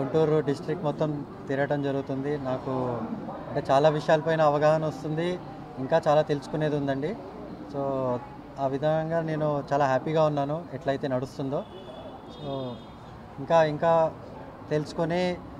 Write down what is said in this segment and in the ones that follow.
Guntur district మొత్తం తిరగటం జరుగుతుంది నాకు అంటే చాలా విషయాలపైన అవగాహన వస్తుంది ఇంకా చాలా తెలుసుకునేది ఉందండి సో ఆ విధంగా నేను చాలా హ్యాపీగా ఉన్నాను ఎట్లయితే నడుస్తుందో సో ఇంకా ఇంకా తెలుసుకొని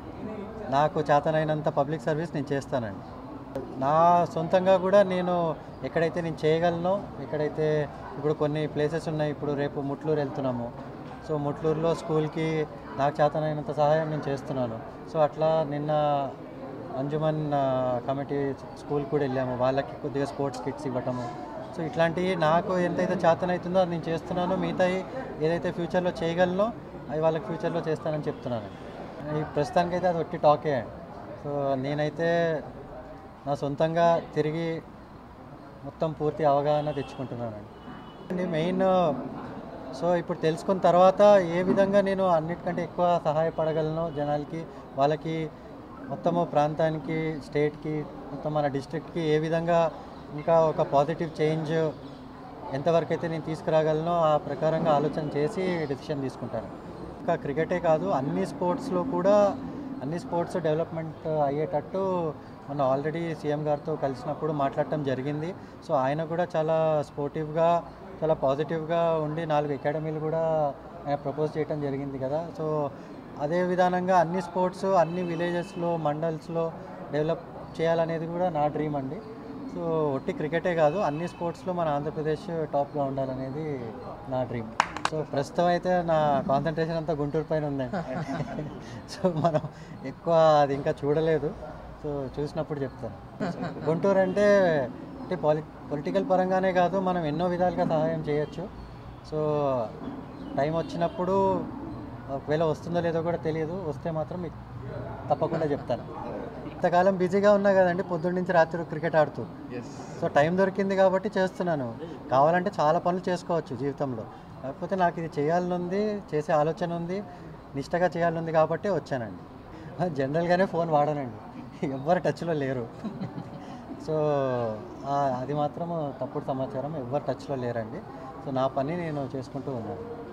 నాకు చేతనైనంత పబ్లిక్ సర్వీస్ నేను చేస్తానండి నా సొంతంగా కూడా నేను ఎక్కడైతే నేను చేయగలనో ఎక్కడైతే ఇప్పుడు కొన్ని ప్లేసెస్ ఉన్నాయి ఇప్పుడు రేపు ముట్లూరు వెళ్తున్నాము సో ముట్లూరులో స్కూల్కి నాకు చేతనైనంత సహాయం నేను చేస్తున్నాను సో అట్లా నిన్న అంజుమన్ ఆ, కమిటీ స్కూల్ కూడా వెళ్ళాము వాళ్ళకి కొద్దిగా స్పోర్ట్స్ కిట్స్ ఇవ్వటము సో ఇట్లాంటివి నాకు ఎంతైతే చేతనవుతుందో అది నేను చేస్తున్నాను మిగతాయి ఏదైతే ఫ్యూచర్లో చేయగలనో అవి వాళ్ళకి ఫ్యూచర్లో చేస్తానని చెప్తున్నాను ఈ ప్రస్తుతానికైతే అది ఒట్టి టాకే సో నేనైతే నా సొంతంగా తిరిగి మొత్తం పూర్తి అవగాహన తెచ్చుకుంటున్నానండి మెయిన్ సో ఇప్పుడు తెలుసుకున్న తర్వాత ఏ విధంగా నేను అన్నిటికంటే ఎక్కువ సహాయపడగలను జనాలకి వాళ్ళకి మొత్తము ప్రాంతానికి స్టేట్కి మొత్తం మన డిస్ట్రిక్ట్కి ఏ విధంగా ఇంకా ఒక పాజిటివ్ చేంజ్ ఎంతవరకు అయితే నేను తీసుకురాగలనో ఆ ప్రకారంగా ఆలోచన చేసి డెసిషన్ తీసుకుంటాను ఇంకా క్రికెటే కాదు అన్ని స్పోర్ట్స్లో కూడా అన్ని స్పోర్ట్స్ డెవలప్మెంట్ అయ్యేటట్టు మొన్న ఆల్రెడీ సీఎం గారితో కలిసినప్పుడు మాట్లాడటం జరిగింది సో ఆయన కూడా చాలా స్పోర్టివ్గా చాలా పాజిటివ్గా ఉండి నాలుగు అకాడమీలు కూడా ఆయన ప్రపోజ్ చేయడం జరిగింది కదా సో అదే విధానంగా అన్ని స్పోర్ట్స్ అన్ని విలేజెస్లో మండల్స్లో డెవలప్ చేయాలనేది కూడా నా డ్రీమ్ అండి సో ఒట్టి క్రికెటే కాదు అన్ని స్పోర్ట్స్లో మన ఆంధ్రప్రదేశ్ టాప్గా ఉండాలనేది నా డ్రీమ్ సో ప్రస్తుతం అయితే నా కాన్సన్ట్రేషన్ అంతా గుంటూరు పైన ఉందండి సో మనం ఎక్కువ అది ఇంకా చూడలేదు సో చూసినప్పుడు చెప్తాను గుంటూరు అంటే అంటే పాలి పొలిటికల్ పరంగానే కాదు మనం ఎన్నో విధాలుగా సహాయం చేయొచ్చు సో టైం వచ్చినప్పుడు ఒకవేళ వస్తుందో లేదో కూడా తెలియదు వస్తే మాత్రం మీకు తప్పకుండా చెప్తాను ఇంతకాలం బిజీగా ఉన్నా కదండి పొద్దున్న నుంచి రాత్రి క్రికెట్ ఆడుతూ సో టైం దొరికింది కాబట్టి చేస్తున్నాను కావాలంటే చాలా పనులు చేసుకోవచ్చు జీవితంలో కాకపోతే నాకు ఇది చేయాలని ఉంది చేసే ఆలోచన ఉంది నిష్టగా చేయాలని ఉంది కాబట్టి వచ్చానండి జనరల్గానే ఫోన్ వాడనండి ఎవ్వరు టచ్లో లేరు సో ఆ, అది మాత్రం తప్పుడు సమాచారం ఎవ్వరు టచ్లో లేరండి సో నా పని నేను చేసుకుంటూ ఉన్నాను